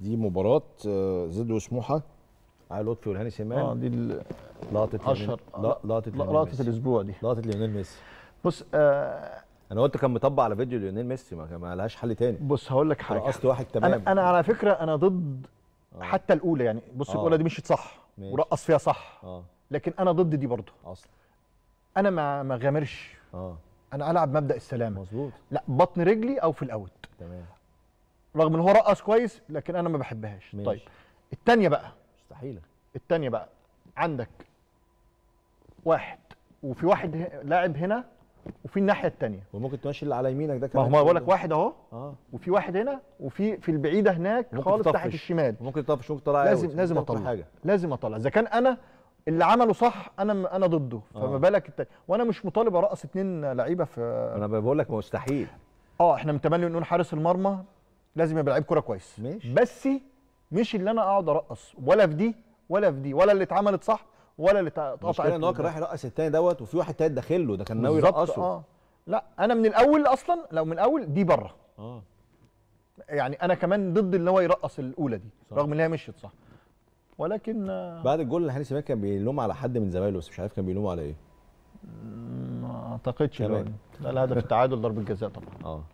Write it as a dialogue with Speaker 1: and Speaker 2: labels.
Speaker 1: دي مباراه آه، زد وسموحه علي لطفي والهاني سمان
Speaker 2: اه دي ال-
Speaker 1: لقطه
Speaker 2: اشهر
Speaker 1: ليونيل- لا- لقطه
Speaker 2: لا،
Speaker 1: ليونيل
Speaker 2: لقطه
Speaker 1: ميسي.
Speaker 2: الاسبوع دي
Speaker 1: لقطه ليونيل ميسي
Speaker 2: بص آه
Speaker 1: انا قلت كان مطبق على فيديو ليونيل ميسي ما كان- ما لهاش حل تاني
Speaker 2: بص هقول لك حاجه
Speaker 1: رقصت واحد تمام
Speaker 2: انا انا على فكره انا ضد حتى الاولى يعني بص
Speaker 1: آه.
Speaker 2: الاولى دي مشيت صح
Speaker 1: ماشي.
Speaker 2: ورقص فيها صح
Speaker 1: اه
Speaker 2: لكن انا ضد دي برضه
Speaker 1: اصلا
Speaker 2: انا ما ما غامرش
Speaker 1: اه
Speaker 2: انا العب مبدا السلامه
Speaker 1: مظبوط
Speaker 2: لا بطن رجلي او في الاوت
Speaker 1: تمام
Speaker 2: رغم ان هو رقص كويس لكن انا ما بحبهاش
Speaker 1: ماشي.
Speaker 2: طيب الثانيه بقى
Speaker 1: مستحيله
Speaker 2: الثانيه بقى عندك واحد وفي واحد ه- لاعب هنا وفي الناحيه الثانيه
Speaker 1: وممكن تمشي اللي على يمينك ده
Speaker 2: ما
Speaker 1: كمان
Speaker 2: هو ما بقول لك واحد اهو
Speaker 1: اه
Speaker 2: وفي واحد هنا وفي في البعيده هناك
Speaker 1: ممكن
Speaker 2: خالص
Speaker 1: تطفش.
Speaker 2: ناحيه الشمال
Speaker 1: ممكن تطفش ممكن تطلع
Speaker 2: لازم
Speaker 1: اوت،
Speaker 2: لازم
Speaker 1: ممكن تعمل
Speaker 2: اطلع
Speaker 1: حاجه
Speaker 2: لازم اطلع اذا كان انا اللي عمله صح انا انا ضده فما
Speaker 1: آه.
Speaker 2: بالك التاني وانا مش مطالب ارقص اتنين لعيبه في
Speaker 1: انا بقول لك مستحيل
Speaker 2: اه احنا متمني نقول حارس المرمى لازم يبقى لعيب كوره كويس
Speaker 1: ماشي.
Speaker 2: بس مش اللي انا اقعد ارقص ولا في دي ولا في دي ولا اللي اتعملت صح ولا اللي اتقطعت
Speaker 1: المشكله ان هو كان رايح يرقص التاني دوت وفي واحد تالت داخل له ده كان ناوي
Speaker 2: بالظبط،
Speaker 1: يرقصه
Speaker 2: اه لا انا من الاول اصلا لو من الاول دي بره
Speaker 1: اه
Speaker 2: يعني انا كمان ضد ان هو يرقص الاولى دي
Speaker 1: صح.
Speaker 2: رغم ان هي مشيت صح ولكن آه،
Speaker 1: بعد الجول اللي هاني سمان كان بيلوم على حد من زمايله بس مش عارف كان بيلوم على ايه
Speaker 2: ما اعتقدش
Speaker 1: كمان.
Speaker 2: لو- لا الهدف التعادل ضربه جزاء طبعا
Speaker 1: اه